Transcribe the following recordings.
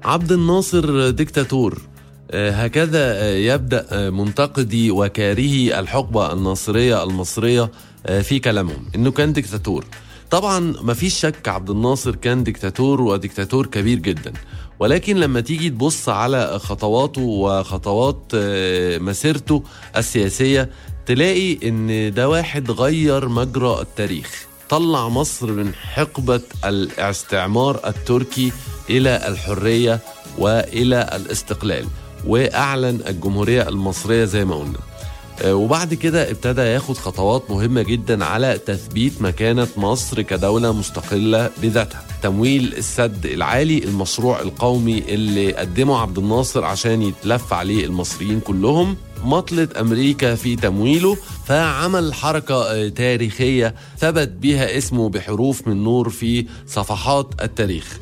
عبد الناصر ديكتاتور آه، هكذا آه، يبدأ آه، منتقدي وكارهي الحقبة الناصرية المصرية آه، في كلامهم انه كان ديكتاتور طبعا مفيش شك عبد الناصر كان ديكتاتور وديكتاتور كبير جدا ولكن لما تيجي تبص على خطواته وخطوات آه، مسيرته السياسية تلاقي ان ده واحد غير مجرى التاريخ طلع مصر من حقبة الاستعمار التركي إلى الحرية وإلى الاستقلال وأعلن الجمهورية المصرية زي ما قلنا آه، وبعد كده ابتدى ياخد خطوات مهمة جدا على تثبيت مكانة مصر كدولة مستقلة بذاتها تمويل السد العالي المشروع القومي اللي قدمه عبد الناصر عشان يتلف عليه المصريين كلهم مطلت أمريكا في تمويله فعمل حركة آه، تاريخية ثبت بها اسمه بحروف من نور في صفحات التاريخ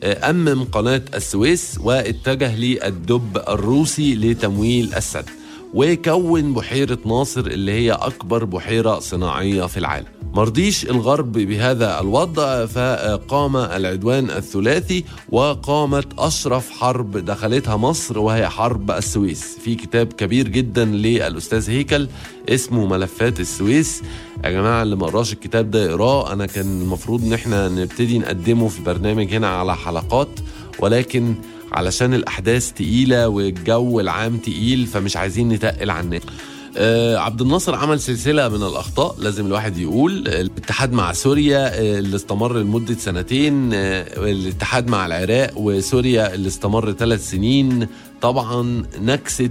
أمم قناة السويس واتجه للدب الروسي لتمويل السد وكون بحيرة ناصر اللي هي أكبر بحيرة صناعية في العالم مرضيش الغرب بهذا الوضع فقام العدوان الثلاثي وقامت أشرف حرب دخلتها مصر وهي حرب السويس في كتاب كبير جدا للأستاذ هيكل اسمه ملفات السويس يا جماعة اللي ما قراش الكتاب ده يقراه أنا كان المفروض إن احنا نبتدي نقدمه في برنامج هنا على حلقات ولكن علشان الأحداث تقيلة والجو العام تقيل فمش عايزين نتقل على الناس آه عبد الناصر عمل سلسلة من الأخطاء لازم الواحد يقول آه، الاتحاد مع سوريا آه اللي استمر لمدة سنتين آه الاتحاد مع العراق وسوريا اللي استمر ثلاث سنين طبعا نكسة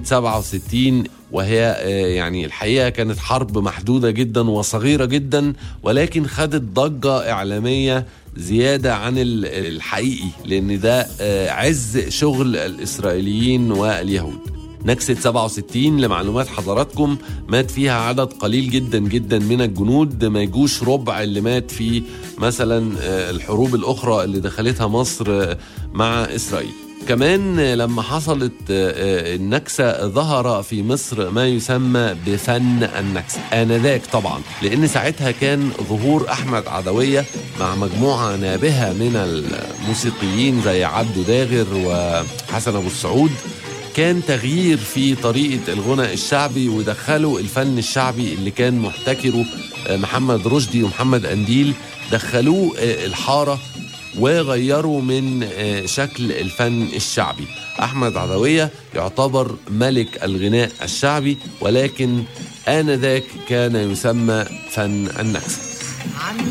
67 وهي آه، يعني الحقيقة كانت حرب محدودة جدا وصغيرة جدا ولكن خدت ضجة إعلامية زيادة عن ال- الحقيقي لأن ده آه، عز شغل الإسرائيليين واليهود نكسة 67 لمعلومات حضراتكم مات فيها عدد قليل جدا جدا من الجنود ما يجوش ربع اللي مات في مثلا آه، الحروب الأخرى اللي دخلتها مصر آه، مع إسرائيل كمان آه، لما حصلت آه، آه، النكسة ظهر في مصر ما يسمى بفن النكسة آنذاك طبعا لأن ساعتها كان ظهور أحمد عدوية مع مجموعة نابهة من الموسيقيين زي عبده داغر وحسن أبو السعود كان تغيير في طريقة الغنى الشعبي ودخلوا الفن الشعبي اللي كان محتكره آه، محمد رشدي ومحمد أنديل دخلوه آه، الحارة وغيروا من آه، شكل الفن الشعبي أحمد عدوية يعتبر ملك الغناء الشعبي ولكن آنذاك كان يسمى فن النكسة عن